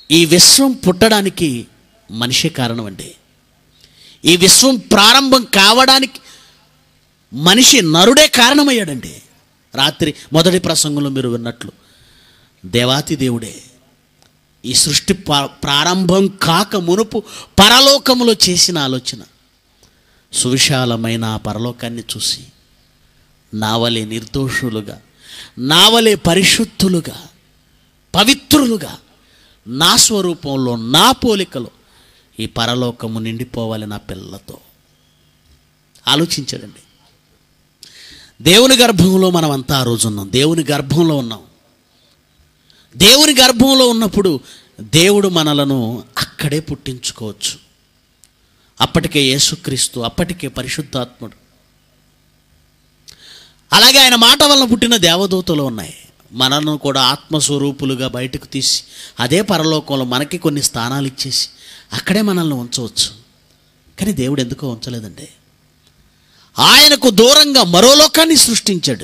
ఈ విశ్వం పుట్టడానికి మనిషే కారణం అండి ఈ విశ్వం ప్రారంభం కావడానికి మనిషి నరుడే కారణమయ్యాడండి రాత్రి మొదటి ప్రసంగంలో మీరు విన్నట్లు దేవాతి దేవుడే ఈ సృష్టి ప- ప్రారంభం కాక మునుపు పరలోకములో చేసిన ఆలోచన సువిశాలమైన ఆ పరలోకాన్ని చూసి నావలే నిర్దోషులుగా నావలే పరిశుద్ధులుగా పవిత్రులుగా నా స్వరూపంలో నా పోలికలో ఈ పరలోకము నిండిపోవాలి నా పిల్లలతో ఆలోచించాడండి దేవుని గర్భంలో మనం అంతా ఆ రోజు ఉన్నాం దేవుని గర్భంలో ఉన్నాం దేవుని గర్భంలో ఉన్నప్పుడు దేవుడు మనలను అక్కడే పుట్టించుకోవచ్చు అప్పటికే యేసుక్రీస్తు అప్పటికే పరిశుద్ధాత్ముడు అలాగే ఆయన మాట వలన పుట్టిన దేవదూతలు ఉన్నాయి మనలను కూడా ఆత్మస్వరూపులుగా బయటకు తీసి అదే పరలోకంలో మనకి కొన్ని స్థానాలు ఇచ్చేసి అక్కడే మనల్ని ఉంచవచ్చు కానీ దేవుడు ఎందుకో ఉంచలేదండి ఆయనకు దూరంగా మరో లోకాన్ని సృష్టించాడు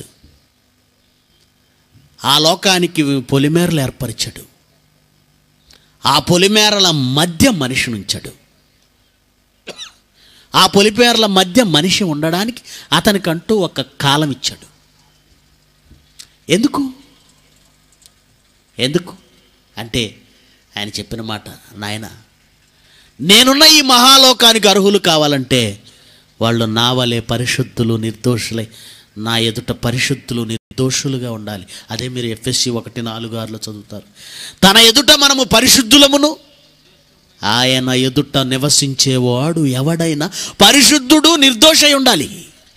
ఆ లోకానికి పొలిమేరలు ఏర్పరిచాడు ఆ పొలిమేరల మధ్య మనిషిని ఉంచాడు ఆ పొలిమేరల మధ్య మనిషి ఉండడానికి అతనికంటూ ఒక కాలం ఇచ్చాడు ఎందుకు ఎందుకు అంటే ఆయన చెప్పిన మాట నాయన నేనున్న ఈ మహాలోకానికి అర్హులు కావాలంటే వాళ్ళు నా వలె పరిశుద్ధులు నిర్దోషులై నా ఎదుట పరిశుద్ధులు నిర్దోషులుగా ఉండాలి అదే మీరు ఎఫ్ఎస్సి ఒకటి నాలుగు ఆరులో చదువుతారు తన ఎదుట మనము పరిశుద్ధులమును ఆయన ఎదుట నివసించేవాడు ఎవడైనా పరిశుద్ధుడు నిర్దోషై ఉండాలి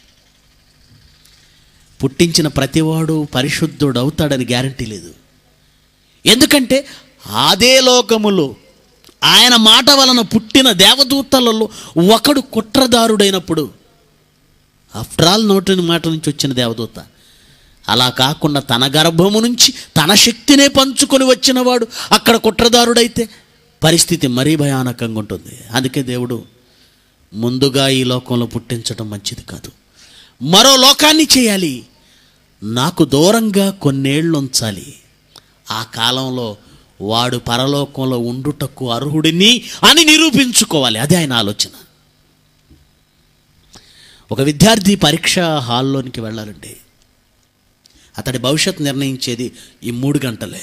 పుట్టించిన ప్రతివాడు పరిశుద్ధుడు అవుతాడని గ్యారంటీ లేదు ఎందుకంటే అదే లోకములో ఆయన మాట వలన పుట్టిన దేవదూతలలో ఒకడు కుట్రదారుడైనప్పుడు ఆఫ్టర్ ఆల్ నోటిని మాట నుంచి వచ్చిన దేవదూత అలా కాకుండా తన గర్భము నుంచి తన శక్తినే పంచుకొని వచ్చినవాడు అక్కడ కుట్రదారుడైతే పరిస్థితి మరీ భయానకంగా ఉంటుంది అందుకే దేవుడు ముందుగా ఈ లోకంలో పుట్టించడం మంచిది కాదు మరో లోకాన్ని చేయాలి నాకు దూరంగా కొన్నేళ్ళు ఉంచాలి ఆ కాలంలో వాడు పరలోకంలో ఉండుటకు అర్హుడిని అని నిరూపించుకోవాలి అదే ఆయన ఆలోచన ఒక విద్యార్థి పరీక్ష హాల్లోనికి వెళ్ళాలండి అతడి భవిష్యత్ నిర్ణయించేది ఈ మూడు గంటలే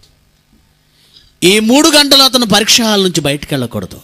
ఈ మూడు గంటలు అతను పరీక్ష హాల్ నుంచి బయటికి వెళ్ళకూడదు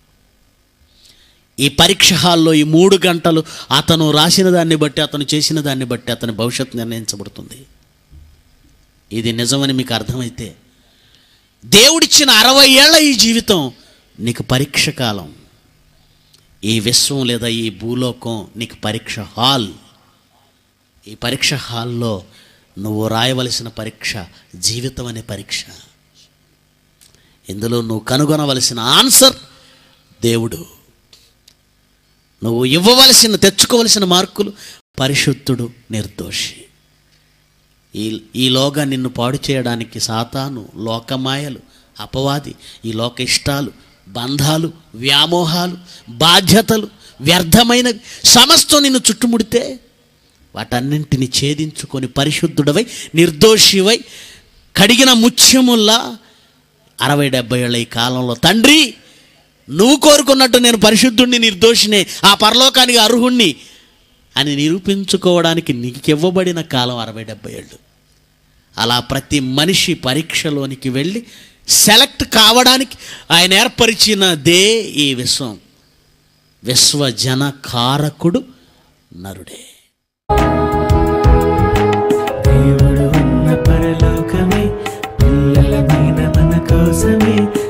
ఈ పరీక్ష హాల్లో ఈ మూడు గంటలు అతను రాసిన దాన్ని బట్టి అతను చేసిన దాన్ని బట్టి అతని భవిష్యత్ నిర్ణయించబడుతుంది ఇది నిజమని మీకు అర్థమైతే దేవుడిచ్చిన అరవై ఏళ్ల ఈ జీవితం నీకు పరీక్ష కాలం ఈ విశ్వం లేదా ఈ భూలోకం నీకు పరీక్ష హాల్ ఈ పరీక్ష హాల్లో నువ్వు రాయవలసిన పరీక్ష జీవితం అనే పరీక్ష ఇందులో నువ్వు కనుగొనవలసిన ఆన్సర్ దేవుడు నువ్వు ఇవ్వవలసిన తెచ్చుకోవలసిన మార్కులు పరిశుద్ధుడు నిర్దోషి ఈ ఈలోగా నిన్ను పాడు చేయడానికి సాతాను లోకమాయలు అపవాది ఈ లోక ఇష్టాలు బంధాలు వ్యామోహాలు బాధ్యతలు వ్యర్థమైనవి సమస్తం నిన్ను చుట్టుముడితే వాటన్నింటిని ఛేదించుకొని పరిశుద్ధుడవై నిర్దోషివై కడిగిన ముత్యముల్లా అరవై డెబ్బై ఏళ్ళ ఈ కాలంలో తండ్రి నువ్వు కోరుకున్నట్టు నేను పరిశుద్ధుణ్ణి నిర్దోషినే ఆ పరలోకానికి అర్హుణ్ణి అని నిరూపించుకోవడానికి నీకు ఇవ్వబడిన కాలం అరవై డెబ్బై ఏళ్ళు అలా ప్రతి మనిషి పరీక్షలోనికి వెళ్ళి సెలెక్ట్ కావడానికి ఆయన ఏర్పరిచినదే ఈ విశ్వం విశ్వజన కారకుడు నరుడే దేవుడు ఉన్న పరలోకమే పిల్లలమైన మన కోసమే